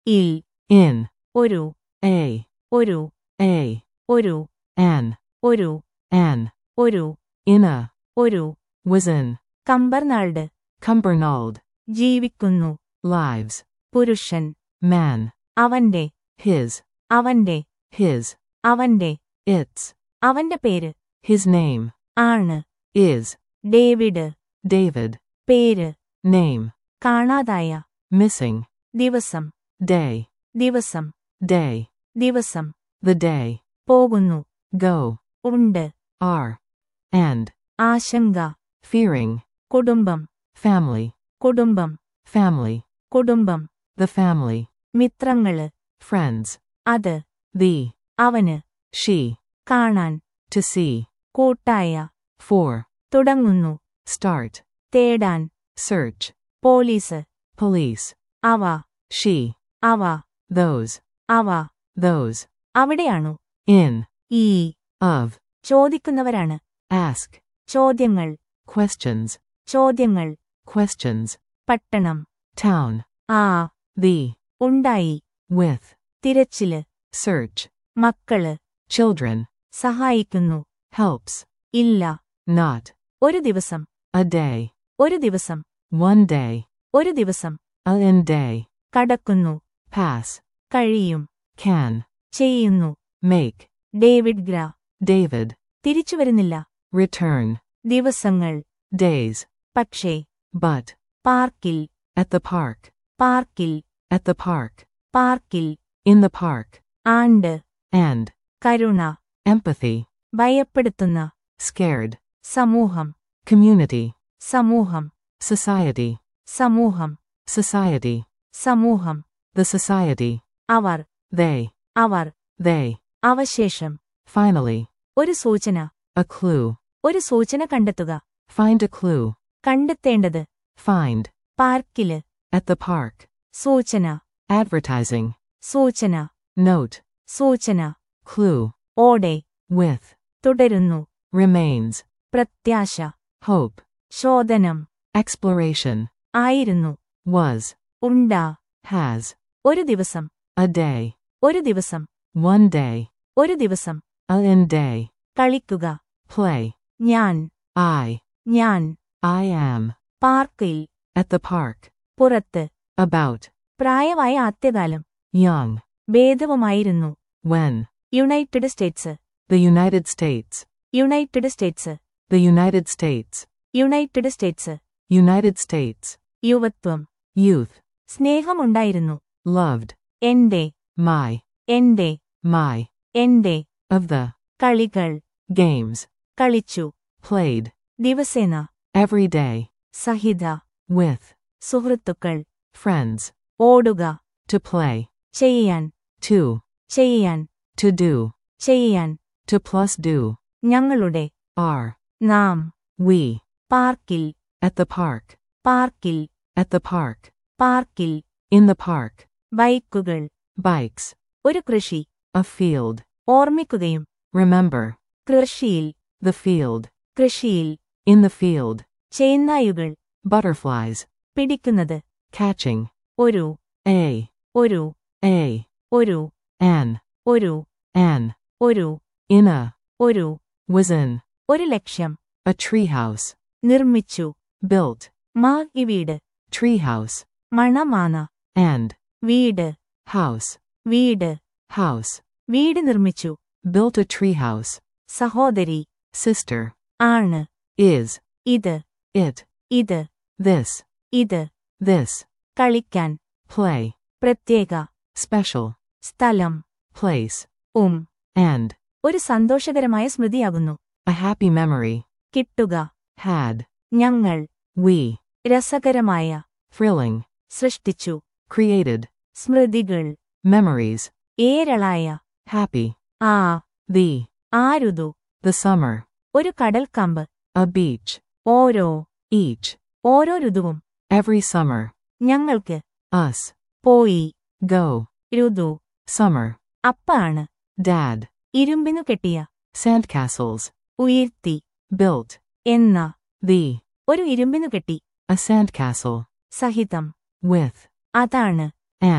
ഇൽ in, ഒരു a, ഒരു a, ഒരു an, ഒരു an, ഒരു in a, ഒരു was in, കമ്പർനാൾഡ് Cumbernauld, ജീവിക്കുന്നു lives, പുരുഷൻ man, അവന്റെ his, അവന്റെ his, അവന്റെ its, അവന്റെ പേര് his name, ആണ് is, ഡേവിഡ് David, പേര് name, കാണാതായ missing, ദിവസം day, ദിവസം day, ദിവസം the day, പോകുന്നു go, ഉണ്ട് are, and, ആശങ്ക fearing, കുടുംബം family, കുടുംബം family, കുടുംബം the family, മിത്രങ്ങള് friends, അത് the, അവന് she, കാണാൻ to see, കൂട്ടായ for, തുടങ്ങുന്നു start, തേടാൻ search, പോലീസ് police, അവ she, അവ those, അവ those, അവിടെയാണു in, ഈ of, ചോദിക്കുന്നവരാണ് ask, ചോദ്യങ്ങൾ questions, ചോദ്യങ്ങൾ questions, പട്ടണം town, ആ the, ഉണ്ടായി with, തിരച്ചില് search, മക്കള് children, സഹായിക്കുന്നു helps, ഇല്ല not, ഒരു ദിവസം a day, ഒരു ദിവസം one day, ഒരു ദിവസം a in day, കടക്കുന്നു pass, കഴിയും can, ചെയ്യുന്നു make, ഡേവിഡ് ഗ്ര David, തിരിച്ചുവരുന്നില്ല return, ദിവസങ്ങൾ days, പക്ഷേ but, പാർക്കിൽ at the park, പാർക്കിൽ at the park, പാർക്കിൽ in the park, ആണ്ട് and, കരുണ empathy, ഭയപ്പെടുത്തുന്ന scared, സമൂഹം community, സമൂഹം society, സമൂഹം society, സമൂഹം the society, അവർ they, അവർ they, അവശേഷം finally, ഒരു സൂചന a clue, ഒരു സൂചന കണ്ടെത്തുക find a clue, കണ്ടെത്തേണ്ടത് find, പാർക്കില് at the park, സൂചന advertising, സൂചന note, സൂചന clue, ഓടെ with, തുടരുന്നു remains, പ്രത്യാശ hope, ശോധനം exploration, ആയിരുന്നു was, ഉണ്ടാ has, ഒരു ദിവസം a day, ഒരു ദിവസം one day, ഒരു ദിവസം a in day, കളിക്കുക play, ഞാൻ I, ഞാൻ I am, പാർക്കിൽ at the park, പുറത്ത് about, പ്രായമായ ആദ്യകാലം young, ഭേദവുമായിരുന്നു when, United States the United States, United States the United States, United States United States, യുവത്വം youth, സ്നേഹമുണ്ടായിരുന്നു loved, എന്റെ my, എന്റെ my, എന്റെ of the, കളികൾ games, കളിച്ചു played, ദിവസേന every day, സഹിത with, സുഹൃത്തുക്കൾ friends, ഓടുക to play, ചെയ്യാൻ to, ചെയ്യാൻ to do, ചെയ്യാൻ to plus do, ഞങ്ങളുടെ are, നാം we, പാർക്കിൽ at the park, പാർക്കിൽ at the park, പാർക്കിൽ in the park, ബൈക്കുകൾ bikes, ഒരു കൃഷി a field, ഓർമ്മിക്കുകയും remember, കൃഷിയിൽ the field, കൃഷിയിൽ in the field, ചേന്നായുകൾ butterflies, പിടിക്കുന്നത് catching, ഒരു a, ഒരു a, ഒരു an, ഒരു an, ഒരു in a, ഒരു was in, ഒരു ലക്ഷ്യം a treehouse, നിർമ്മിച്ചു built, മാ ഈ വീട് treehouse, മണമാന and, വീട് house, വീട് house, വീട് നിർമ്മിച്ചു built a treehouse, സഹോദരി sister, ആണ് is, ഇത് it, ഇത് this, ഇത് this, കളിക്കാൻ play, പ്രത്യേക special, സ്ഥലം place, ഉം and, ഒരു സന്തോഷകരമായ സ്മൃതിയാകുന്നു a happy memory, കിട്ടുക had, ഞങ്ങൾ we, രസകരമായ thrilling, സൃഷ്ടിച്ചു created, സ്മൃതികൾ memories, ഏരളായ happy, ആ the, ആരുതു the summer, ഒരു കടൽക്കമ്പ് a beach, ഓരോ each, ഓരോ ഋതുവും every summer, ഞങ്ങൾക്ക് us, പോയി go, ഋതു summer, അപ്പാണ് dad, ഇരുമ്പിനു കെട്ടിയ sandcastles, ഉയർത്തി built, എന്ന the, ഒരു ഇരുമ്പിനു കെട്ടി a sandcastle, സഹിതം with, അതാണ് and,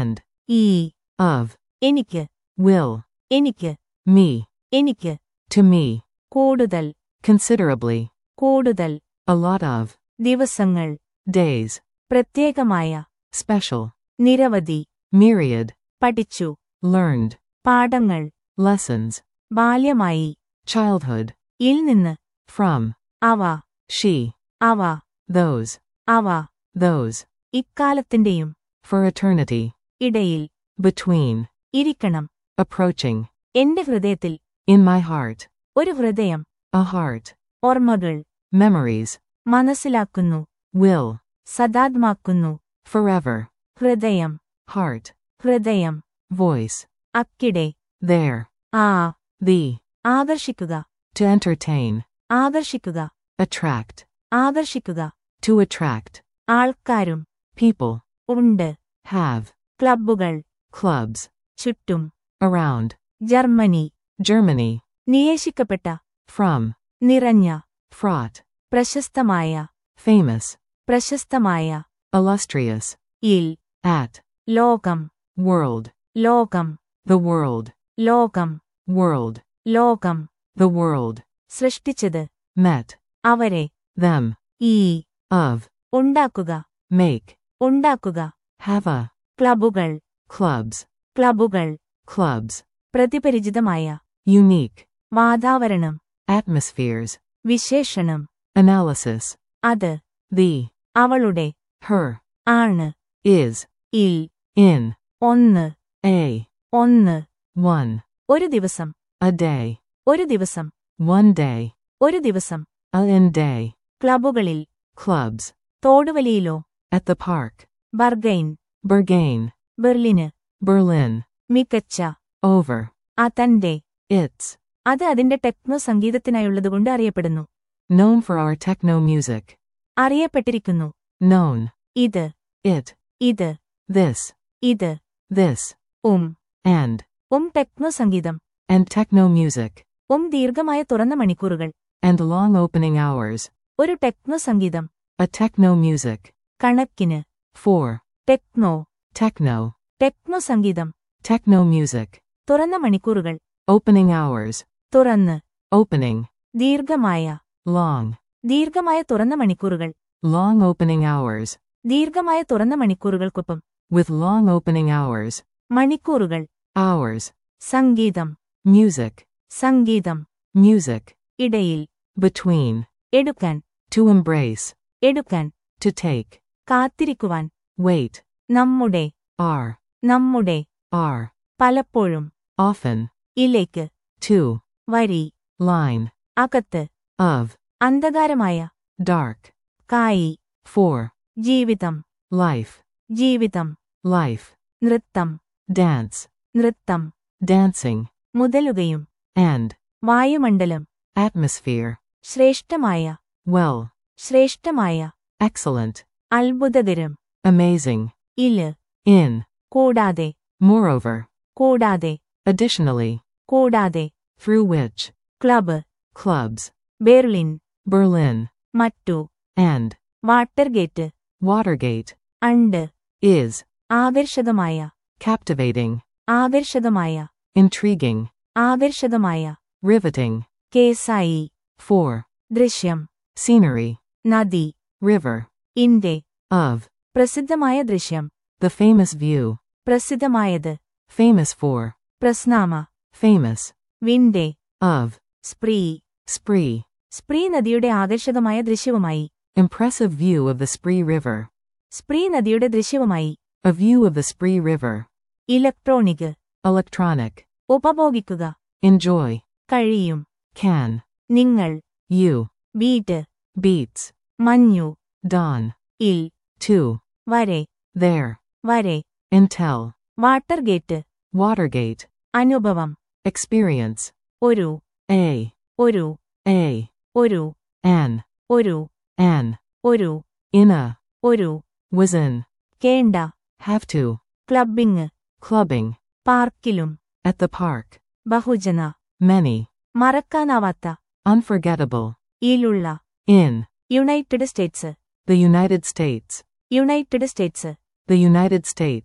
ഈ of, എനിക്ക് will, എനിക്ക് me, എനിക്ക് to me, കൂടുതൽ considerably, കൂടുതൽ a lot of, ദിവസങ്ങൾ days, പ്രത്യേകമായ special, നിരവധി myriad, പഠിച്ചു learned, പാഠങ്ങൾ lessons, ബാല്യമായി childhood, ഇൽ നിന്ന് from, അവ she, അവ those, അവ those, ഇക്കാലത്തിന്റെയും for eternity, ഇടയിൽ between, ഇരിക്കണം approaching, എന്റെ ഹൃദയത്തിൽ in my heart, ഒരു ഹൃദയം a heart, ഓർമ്മകൾ memories, മനസ്സിലാക്കുന്നു will, സദാത്മാക്കുന്നു forever, ഹൃദയം heart, ഹൃദയം voice, അക്കിടെ there, ആ the, ആകർഷിക്കുക to entertain, ആകർഷിക്കുക attract, ആകർഷിക്കുക to attract, ആൾക്കാരും people, ഉണ്ട് have, ക്ലബ്ബുകൾ clubs, ചുറ്റും around, ജർമ്മനി Germany, നിയേശിക്കപ്പെട്ട from, നിറഞ്ഞ fraught, പ്രശസ്തമായ famous, പ്രശസ്തമായ illustrious, ഇൽ at, ലോകം world, ലോകം the world, ലോകം world, ലോകം the world, സൃഷ്ടിച്ചത് met, അവരെ them, ഈ of, ഉണ്ടാക്കുക make, ഉണ്ടാക്കുക have a, ക്ലബ്ബുകൾ clubs, ക്ലബ്ബുകൾ clubs, പ്രതിപരിചിതമായ unique, വാതാവരണം atmospheres, വിശേഷണം analysis, അത് the, അവളുടെ her, ആണ് is, ഇൽ in, ഒന്ന് a, ഒന്ന് one, ഒരു ദിവസം a day, ഒരു ദിവസം one day, ഒരു ദിവസം a in day, ക്ലബ്ബുകളിൽ clubs, തോടുവലിയിലോ at the park, ബർഗൈൻ Berghain, ബെർലിന് Berlin, മികച്ച over, അതന്റെ its, അത് അതിന്റെ ടെക്നോ സംഗീതത്തിനായുള്ളതുകൊണ്ട് അറിയപ്പെടുന്നു known for our techno music, അറിയപ്പെട്ടിരിക്കുന്നു known, ഇത് it, ഇത് this, ഇത് this, ഉം and, ഉം ടെക്നോ സംഗീതം and techno music, ഉം ദീർഘമായ തുറന്ന മണിക്കൂറുകൾ and long opening hours, ഒരു ടെക്നോ സംഗീതം a techno music, കണക്കിന് for, ടെക്നോ techno, ടെക്നോ സംഗീതം techno music, തുറന്ന മണിക്കൂറുകൾ opening hours, തുറന്ന് opening, ദീർഘമായ long, ദീർഘമായ തുറന്ന മണിക്കൂറുകൾ long opening hours, ദീർഘമായ തുറന്ന മണിക്കൂറുകൾക്കൊപ്പം with long opening hours, മണിക്കൂറുകൾ hours, സംഗീതം music, സംഗീതം music, ഇടയിൽ between, എടുക്കാൻ to embrace, എടുക്കാൻ to take, കാത്തിരിക്കുവാൻ wait, നമ്മുടെ are, നമ്മുടെ are, പലപ്പോഴും often, ഇലേക്ക് to, വരി line, അകത്ത് of, അന്ധകാരമായ dark, കായി for, ജീവിതം life, ജീവിതം life, നൃത്തം dance, നൃത്തം dancing, മുതലുകയും and, വായുമണ്ഡലം atmosphere, ശ്രേഷ്ഠമായ well, ശ്രേഷ്ഠമായ excellent, അത്ഭുതകരം amazing, ഇല് in, കൂടാതെ moreover, കൂടാതെ additionally, കൂടാതെ through which, club clubs, Berlin Berlin, മറ്റു and, വാട്ടർഗേറ്റ് Watergate, അണ്ട് is, ആകർഷകമായ captivating, ആകർഷകമായ intriguing, ആകർഷകമായ riveting, കേസായി for, ദൃശ്യം scenery, നദി river, ഇന്റെ of, പ്രസിദ്ധമായ ദൃശ്യം the famous view, പ്രസിദ്ധമായത് famous for, പ്രസ്നാമ famous, വിൻഡെ of, സ്പ്രീ spree, സ്പ്രീ നദിയുടെ ആകർഷകമായ ദൃശ്യവുമായി impressive view of the Spree River, Spree നദിയുടെ ദൃശ്യവുമായി a view of the Spree River, electronic electronic, ഉപഭോഗിക്കുക enjoy, കഴിയും can, നിങ്ങൾ you, ബീറ്റ് beats, മഞ്ഞു dawn, ഇൽ to, വരെ there, വരെ until, വാട്ടർഗേറ്റ് Watergate, അനുഭവം experience, ഒരു a, ഒരു a, ഒരു an, ഒരു an, ഒരു in a, ഒരു was in, കേണ്ട have to, ക്ലബിംഗ് clubbing, പാർക്കിലും at the park, ബഹുജന many, മറക്കാനാവാത്ത unforgettable, ഇലുള്ള in, United States the United States, United States the United States,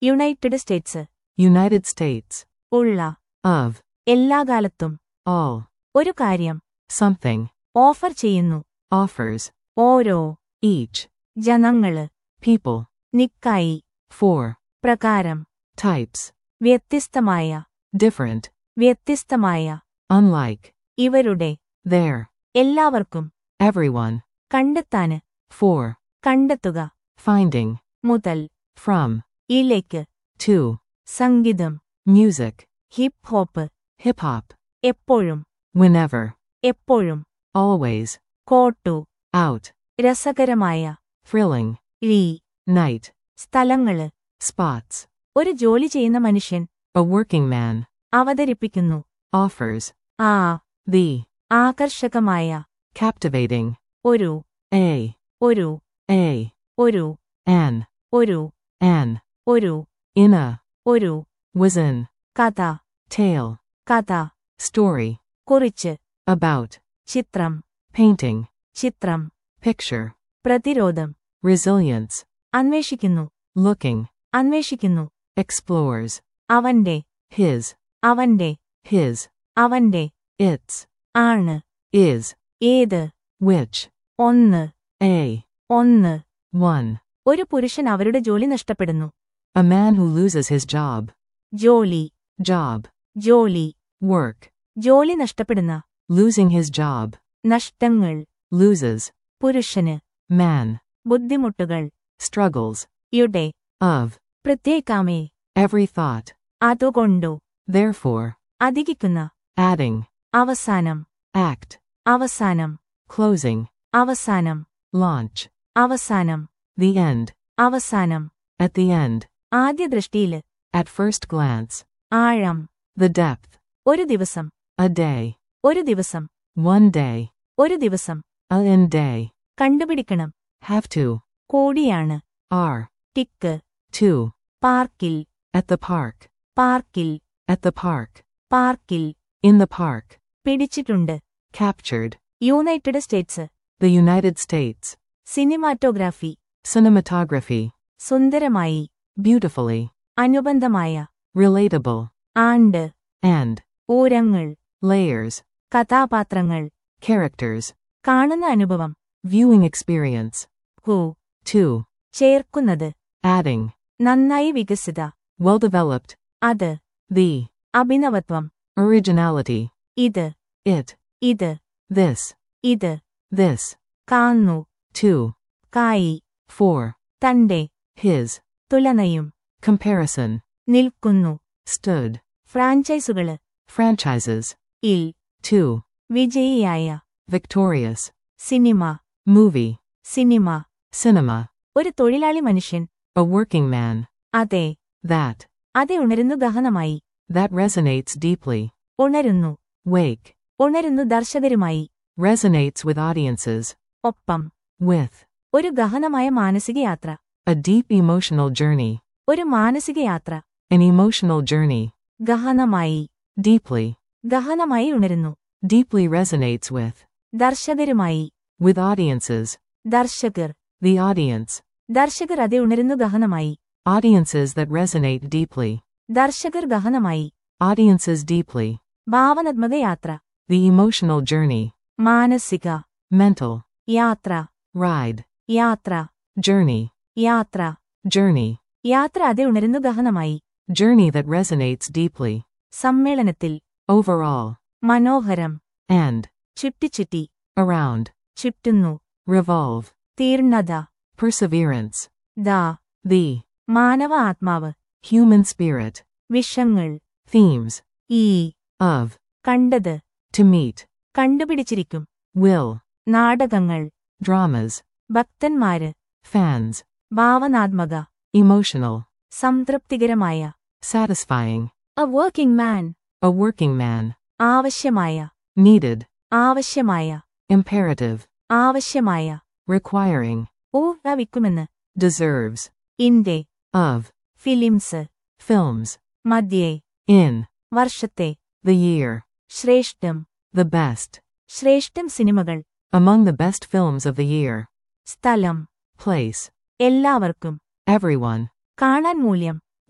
United States United States. ഉള്ള Of. എല്ലാ കാലത്തും All. ഒരു കാര്യം Something. ഓഫർ ചെയ്യുന്നു Offers. ഓരോ Each. ജനങ്ങള് People. നിക്കായി For. പ്രകാരം Types. വ്യത്യസ്തമായ Different. വ്യത്യസ്തമായ Unlike. ഇവരുടെ There. എല്ലാവർക്കും Everyone. കണ്ടെത്താന് For. കണ്ടെത്തുക Finding. മുതൽ From. ഇലേക്ക് To. സംഗീതം Music. Hip hop Hip hop. എപ്പോഴും Whenever. എപ്പോഴും Always. കോട്ടു Out. രസകരമായ Thrilling. ലീ Night. സ്ഥലങ്ങള് Spots. ഒരു ജോലി ചെയ്യുന്ന മനുഷ്യൻ A working man. അവതരിപ്പിക്കുന്നു Offers. ആ The. ആകർഷകമായ Captivating. ഒരു A. ഒരു A. ഒരു An. ഒരു An. ഒരു In a. ഒരു Was in. കഥ Tale. കഥ Story. കുറിച്ച് About. ചിത്രം Painting. ചിത്രം Picture. പ്രതിരോധം Resilience. അന്വേഷിക്കുന്നു Looking. അന്വേഷിക്കുന്നു Explores. അവന്റെ His. അവന്റെ His. അവന്റെ Its. ആണ് Is. ഏത് Which. ഒന്ന് A. ഒന്ന് One. ഒരു പുരുഷൻ അവരുടെ ജോലി നഷ്ടപ്പെടുന്നു A man who loses his job. ജോലി Job. ജോലി Work. ജോലി നഷ്ടപ്പെടുന്ന Losing his job. നഷ്ടങ്ങൾ Loses. പുരുഷന് Man. ബുദ്ധിമുട്ടുകൾ Struggles. യുടെ Of. പ്രത്യേകാമേ Every thought. അതുകൊണ്ടു Therefore. അധികിക്കുന്ന Adding. അവസാനം Act. അവസാനം Closing. അവസാനം Launch. അവസാനം The end. അവസാനം At the end. ആദ്യ ദൃഷ്ടിയില് At first glance. ആഴം The depth. ഒരു ദിവസം A day. ഒരു ദിവസം One day. ഒരു ദിവസം A in day. കണ്ടുപിടിക്കണം Have to. കോടിയാണ് Are. ടിക്ക് To. പാർക്കിൽ At the park. പാർക്കിൽ At the park. പാർക്കിൽ In the park. പിടിച്ചിട്ടുണ്ട് Captured. United States The United States. Cinematography Cinematography. സുന്ദരമായി Beautifully. അനുബന്ധമായ Relatable. ആണ്ട് And. ഊരങ്ങൾ Layers. കഥാപാത്രങ്ങൾ Characters. കാണുന്ന അനുഭവം Viewing experience. ഹു To. ചേർക്കുന്നത് Adding. നന്നായി വികസിത Well developed. അത് The. അഭിനവത്വം Originality. ഇത് It. ഇത് This. ഇത് This. കാന്നു To. കായി For. തന്റെ His. തുലനയും Comparison. നിൽക്കുന്നു Stood. ഫ്രാഞ്ചൈസുകള് Franchises. ഇൽ To. വിജയിയായ Victorious. Cinema Movie. Cinema Cinema. ഒരു തൊഴിലാളി മനുഷ്യൻ A working man. അതെ That. അതെ ഉണരുന്നു ഗഹനമായി That resonates deeply. ഉണരുന്നു Wake. ഉണരുന്നു ദർശകരുമായി Resonates with audiences. ഒപ്പം With. ഒരു ഗഹനമായ മാനസിക യാത്ര A deep emotional journey. ഒരു മാനസിക യാത്ര An emotional journey. ഗഹനമായി Deeply. ഗഹനമായി ഉണരുന്നു Deeply resonates with. ദർശകരുമായി With audiences. ദർശകർ The audience. ദർശകർ അതെ ഉണരുന്നു ഗഹനമായി Audiences that resonate deeply. ദർശകർ ഗഹനമായി Audiences deeply. ഭാവനാത്മക യാത്ര The emotional journey. മാനസിക Mental. യാത്ര Ride. യാത്ര Journey. യാത്ര Journey. യാത്ര അതെ ഉണരുന്നു ഗഹനമായി Journey that resonates deeply. സമ്മേളനത്തിൽ Overall. മനോഹരം And. ചുറ്റിച്ചുറ്റി Around. ചുറ്റുന്നു Revolve. തീർണത Perseverance. ദാ The. മാനവ ആത്മാവ് Human spirit. വിഷങ്ങൾ Themes. ഈ Of. കണ്ടത് To meet. കണ്ടുപിടിച്ചിരിക്കും Will. നാടകങ്ങൾ Dramas. ഭക്തന്മാര് Fans. ഭാവനാത്മക Emotional. സംതൃപ്തികരമായ Satisfying. A working man A working man. ആവശ്യമായ Needed. ആവശ്യമായ Imperative. ആവശ്യമായ Requiring. ഊഹിക്കുമെന്ന് Deserves. ഇന്റെ Of. Films Films. മധ്യേ In. വർഷത്തെ The year. ശ്രേഷ്ഠം The best. ശ്രേഷ്ഠം സിനിമകൾ Among the best films of the year. സ്ഥലം Place. എല്ലാവർക്കും Everyone. കാണാൻ മൂല്യം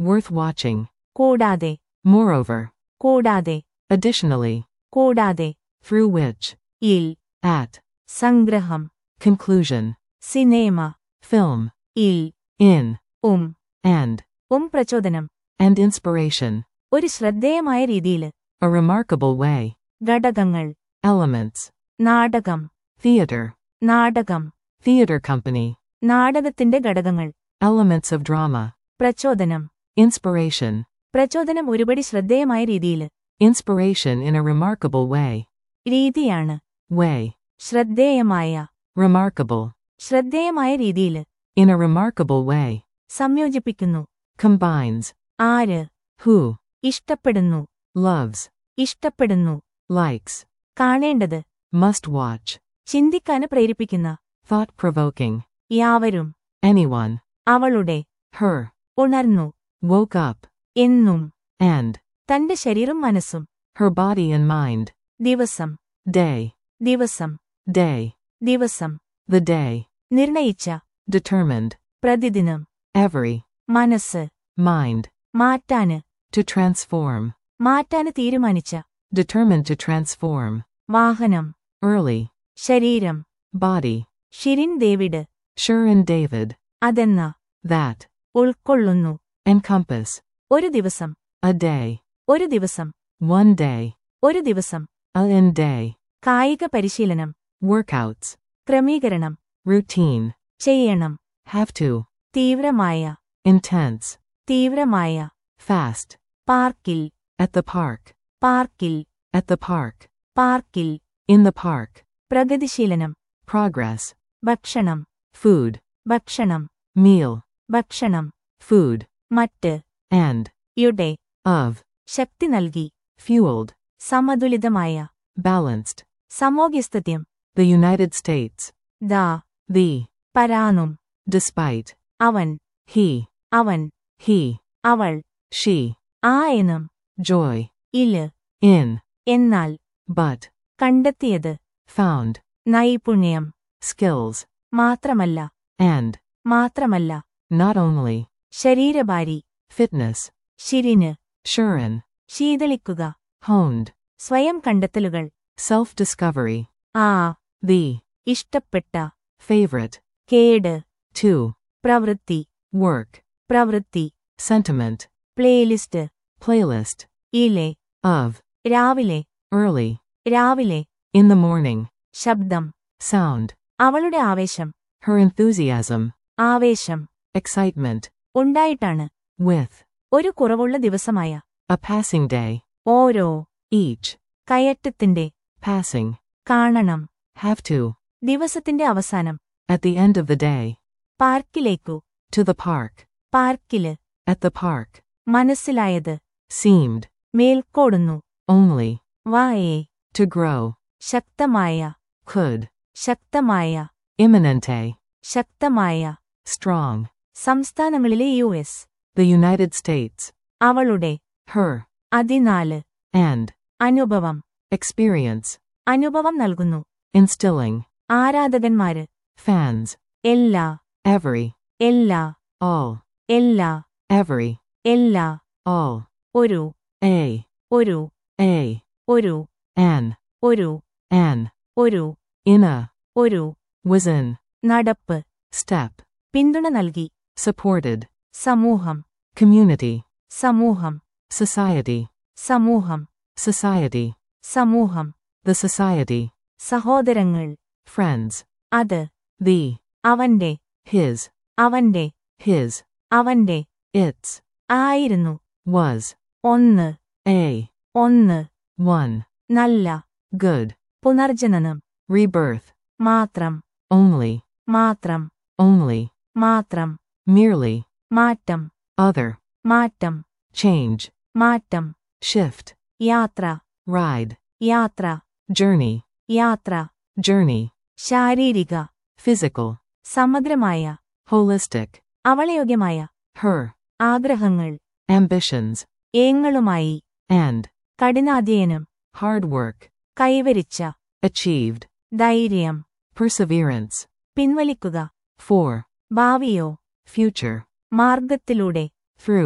Worth watching. കൂടാതെ Moreover. കൂടാതെ Additionally. കൂടാതെ Through which. ഇൽ At. സംഗ്രഹം Conclusion. സിനേമ Film. ഇൽ In. ഉം And. ഉം പ്രചോദനം And inspiration. ഒരു ശ്രദ്ധേയമായ രീതിയിൽ A remarkable way. ഘടകങ്ങൾ Elements. നാടകം Theater. നാടകം Theater company. നാടകത്തിന്റെ ഘടകങ്ങൾ Elements of drama. പ്രചോദനം Inspiration. പ്രചോദനം ഒരുപടി ശ്രദ്ധേയമായ രീതിയിൽ Inspiration in a remarkable way. രീതിയാണ് Way. ശ്രദ്ധേയമായ Remarkable. ശ്രദ്ധേയമായ രീതിയിൽ In a remarkable way. സംയോജിപ്പിക്കുന്നു Combines. ആര് Who. ഇഷ്ടപ്പെടുന്നു Loves. ഇഷ്ടപ്പെടുന്നു Likes. കാണേണ്ടത് Must watch. ചിന്തിക്കാന് പ്രേരിപ്പിക്കുന്ന Thought provoking. യാവരും Anyone. അവളുടെ Her. ഉണർന്നു Woke up. എന്നും And. തന്റെ ശരീരം മനസ്സും Her body and mind. ദിവസം Day. ദിവസം Day. ദിവസം The day. നിർണയിച്ച Determined. പ്രതിദിനം Every. മനസ്സ് Mind. മാറ്റാന് To transform. മാറ്റാന് തീരുമാനിച്ച Determined to transform. വാഹനം Early. ശരീരം Body. ഷിരിൻ ഡേവിഡ് Sure and David. അതെന്ന That. ഉൾക്കൊള്ളുന്നു Encompass. ഒരു ദിവസം A day. ഒരു ദിവസം One day. ഒരു ദിവസം A in day. കായിക പരിശീലനം Workouts. ക്രമീകരണം Routine. ചെയ്യണം Have to. തീവ്രമായ Intense. തീവ്രമായ Fast. പാർക്കിൽ At the park. പാർക്കിൽ At the park. പാർക്കിൽ In the park. പ്രഗതിശീലനം Progress. ഭക്ഷണം Food. ഭക്ഷണം Meal. ഭക്ഷണം Food. മറ്റ് And. യുടെ Of. ശക്തി നൽകി Fueled. സമതുലിതമായ Balanced. സമോഗ്യസ്ഥത്യം The United States. ദാ The. പരാനും Despite. അവൻ He. അവൻ He. അവൾ She. ആ എന്നും Joy. ഇല് In. എന്നാൽ But. കണ്ടെത്തിയത് Found. നൈപുണ്യം Skills. മാത്രമല്ല And. മാത്രമല്ല Not only. ശരീരഭാരി Fitness. ശിരിന് Shuren. ശീതളിക്കുക Honed. സ്വയം കണ്ടെത്തലുകൾ Self discovery. ആ The. ഇഷ്ടപ്പെട്ട Favorite. കേട് To. പ്രവൃത്തി Work. പ്രവൃത്തി Sentiment. Playlist Playlist. ഇലെ Of. രാവിലെ Early. രാവിലെ In the morning. ശബ്ദം Sound. അവളുടെ ആവേശം Her enthusiasm. ആവേശം Excitement. ഉണ്ടായിട്ടാണ് With. ഒരു കുറവുള്ള ദിവസമായ A passing day. ഓരോ Each. കയറ്റത്തിന്റെ Passing. കാണണം Have to. ദിവസത്തിന്റെ അവസാനം At the end of the day. പാർക്കിലേക്കു To the park. പാർക്കില് At the park. മനസ്സിലായത് Seemed. മേൽക്കോടുന്നു Only. വായേ To grow. ശക്തമായ Could. ശക്തമായ Imminente. ശക്തമായ Strong. സംസ്ഥാനങ്ങളിലെ U S The United States. അവളുടെ Her. അതിനാല് And. അനുഭവം Experience. അനുഭവം നൽകുന്നു Instilling. ആരാധകന്മാര് Fans. എല്ലാ Every. എല്ലാ All. എല്ലാ Every. എല്ലാ All. ഒരു A. ഒരു A. ഒരു An. ഒരു An. ഒരു In a. ഒരു Was in. നടപ്പ് Step. പിന്തുണ നൽകി Supported. സമൂഹം Community. സമൂഹം Society. സമൂഹം Society. സമൂഹം The society. സഹോദരങ്ങൾ Friends. അത് The. അവന്റെ His. അവന്റെ His. അവന്റെ Its. ആയിരുന്നു Was. ഒന്ന് A. ഒന്ന് One. നല്ല Good. പുനർജനനം Rebirth. മാത്രം Only. മാത്രം Only. മാത്രം Merely. മാറ്റം Other. മാറ്റം Change. മാറ്റം Shift. യാത്ര Ride. യാത്ര Journey. യാത്ര Journey. ശാരീരിക Physical. സമഗ്രമായ Holistic. അവളയോഗ്യമായ Her. ആഗ്രഹങ്ങൾ Ambitions. ഏങ്ങളുമായി And. കഠിനാധ്യയനം Hard work. കൈവരിച്ച Achieved. ധൈര്യം Perseverance. പിൻവലിക്കുക For. ഭാവിയോ Future. മാർഗത്തിലൂടെ Through.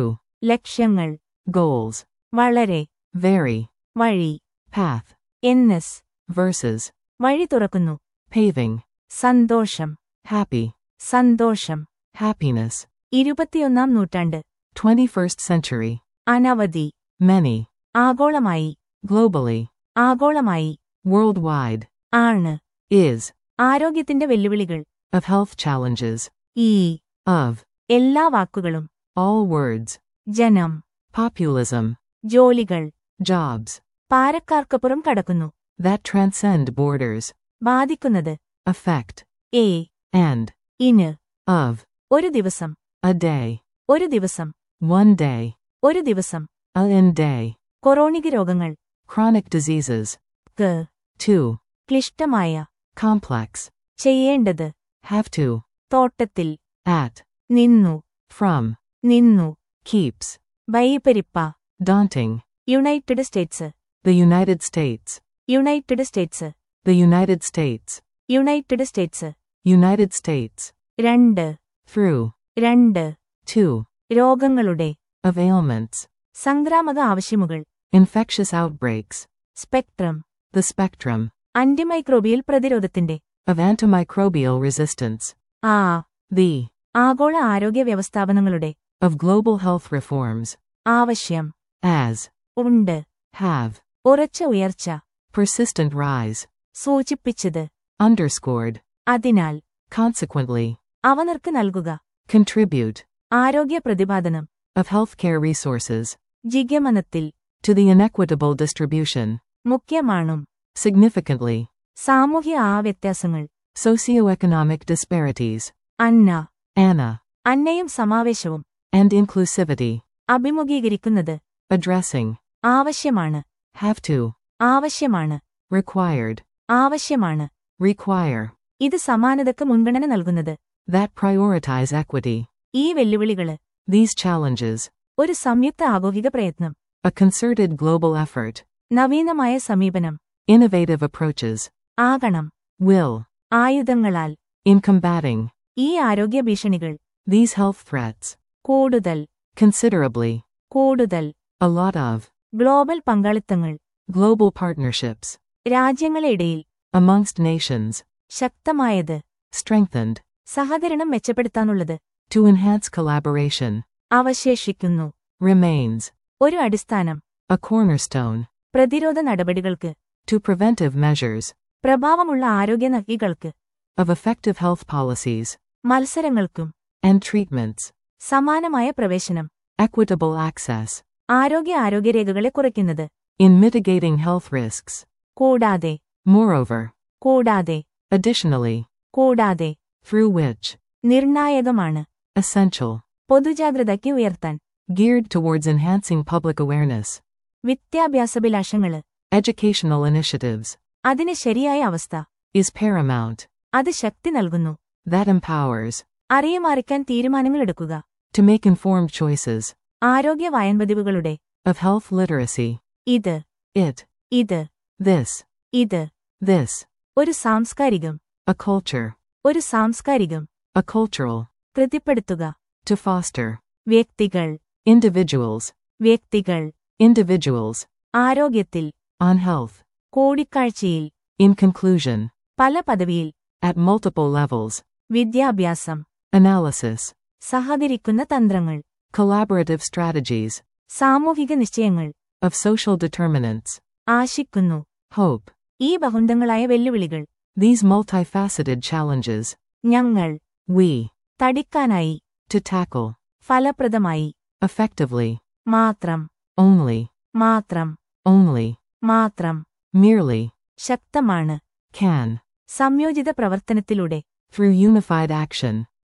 ലക്ഷ്യങ്ങൾ goals, വളരെ very, വഴി path, എൻഎസ് versus, വഴി തുറക്കുന്നു paving, സന്തോഷം happy, സന്തോഷം happiness, ഇരുപത്തിയൊന്നാം നൂറ്റാണ്ട് 21st century, അനവധി many, ആഗോളമായി globally, ആഗോളമായി worldwide, ആണ് is, ആരോഗ്യത്തിന്റെ വെല്ലുവിളികൾ of health challenges, ഈ of, എല്ലാ വാക്കുകളും all words, ജനം populism, ജോലികൾ jobs, പാരക്കാർക്കപ്പുറം കടക്കുന്നു that transcend borders, ബാധിക്കുന്നത് affect, ഏ and, ഇന് of, ഒരു ദിവസം a day, ഒരു ദിവസം one day, ഒരു ദിവസം a in day, കൊറോണിക് രോഗങ്ങൾ chronic diseases, ക്ക് two, ക്ലിഷ്ടമായ complex, ചെയ്യേണ്ടത് have to, തോട്ടത്തിൽ at, നിന്നു from, നിന്നു keeps, ഭയപ്പെരിപ്പ daunting, United States the United States, United States the United States, United States United States, രണ്ട് through, രണ്ട് two, രോഗങ്ങളുടെ of ailments, സംക്രാമക ആവശ്യമുകൾ infectious outbreaks, spectrum the spectrum, antimicrobial പ്രതിരോധത്തിന്റെ of antimicrobial resistance, ആ the, ആഗോള ആരോഗ്യ വ്യവസ്ഥാപനങ്ങളുടെ of global health reforms, ആവശ്യം as, ഉണ്ട് have, ഉറച്ച ഉയർച്ച persistent rise, സൂചിപ്പിച്ചത് underscored, അതിനാൽ consequently, അവനർക്ക് നൽകുക contribute, ആരോഗ്യ പ്രതിപാദനം of healthcare resources, ജിഗമനത്തിൽ to the inequitable distribution, മുഖ്യമാണും significantly, സാമൂഹ്യ ആ വ്യത്യാസങ്ങൾ socioeconomic disparities, Anna Anna, അന്നയും സമാവേശവും and inclusivity, അഭിമുഖീകരിക്കുന്നത് addressing, ആവശ്യമാണ് have to, ആവശ്യമാണ് required, ആവശ്യമാണ് require, ഇത് സമാനതക്ക് മുൻഗണന നൽകുന്നത് that prioritize equity. ഈ വെല്ലുവിളികള് These challenges, ഒരു സംയുക്ത ആഗോഹിക പ്രയത്നം a concerted global effort, നവീനമായ സമീപനം innovative approaches, ആകണം will, ആയുധങ്ങളാൽ in combating ഈ ആരോഗ്യ ഭീഷണികൾ these health threats, കൂടുതൽ considerably, കൂടുതൽ a lot of, ഗ്ലോബൽ പങ്കാളിത്തങ്ങൾ global partnerships, രാജ്യങ്ങളെ ഇടയിൽ amongst nations, ശക്തമായത് strengthened, സഹകരണം മെച്ചപ്പെടുത്താനുള്ളത് to enhance collaboration, അവശേഷിക്കുന്നു remains, ഒരു അടിസ്ഥാനം a cornerstone, പ്രതിരോധ നടപടികൾക്ക് to preventive measures, പ്രഭാവമുള്ള ആരോഗ്യ നഗ്ഗികൾക്ക് of effective health policies, മത്സരങ്ങൾക്കും and treatments, സമാനമായ പ്രവേശനം equitable access, ആരോഗ്യ ആരോഗ്യരേഖകളെ കുറയ്ക്കുന്നത് in mitigating health risks. കൂടാതെ Moreover, കൂടാതെ additionally, കൂടാതെ through which, നിർണായകമാണ് essential, പൊതുജാഗ്രതയ്ക്ക് ഉയർത്താൻ geared towards enhancing public awareness, വിദ്യാഭ്യാസഭിലാഷങ്ങള് educational initiatives, അതിന് ശരിയായ അവസ്ഥ is paramount, അത് ശക്തി നൽകുന്നു that empowers, അറിയുമാറിക്കാൻ തീരുമാനങ്ങളെടുക്കുക to make informed choices, ആരോഗ്യ വയൻപതിവുകളുടെ of health literacy, ഇത് it, ഇത് this, ഇത് this, ഒരു സാംസ്കാരികം a culture, ഒരു സാംസ്കാരികം a cultural, കൃതിപ്പെടുത്തുക to foster, വ്യക്തികൾ individuals, വ്യക്തികൾ individuals, ആരോഗ്യത്തിൽ on health, കൂടിക്കാഴ്ചയിൽ in conclusion, പല പദവിയിൽ at multiple levels, വിദ്യാഭ്യാസം analysis, സഹകരിക്കുന്ന തന്ത്രങ്ങൾ collaborative strategies, സാമൂഹിക നിശ്ചയങ്ങൾ of social determinants, ആശിക്കുന്നു hope, ഈ ബഹുന്തങ്ങളായ വെല്ലുവിളികൾ these multifaceted challenges, ഞങ്ങൾ we, തടിക്കാനായി to tackle, ഫലപ്രദമായി effectively, മാത്രം only, മാത്രം only, മാത്രം merely, ശക്തമാണ് can, സംയോജിത പ്രവർത്തനത്തിലൂടെ through unified action,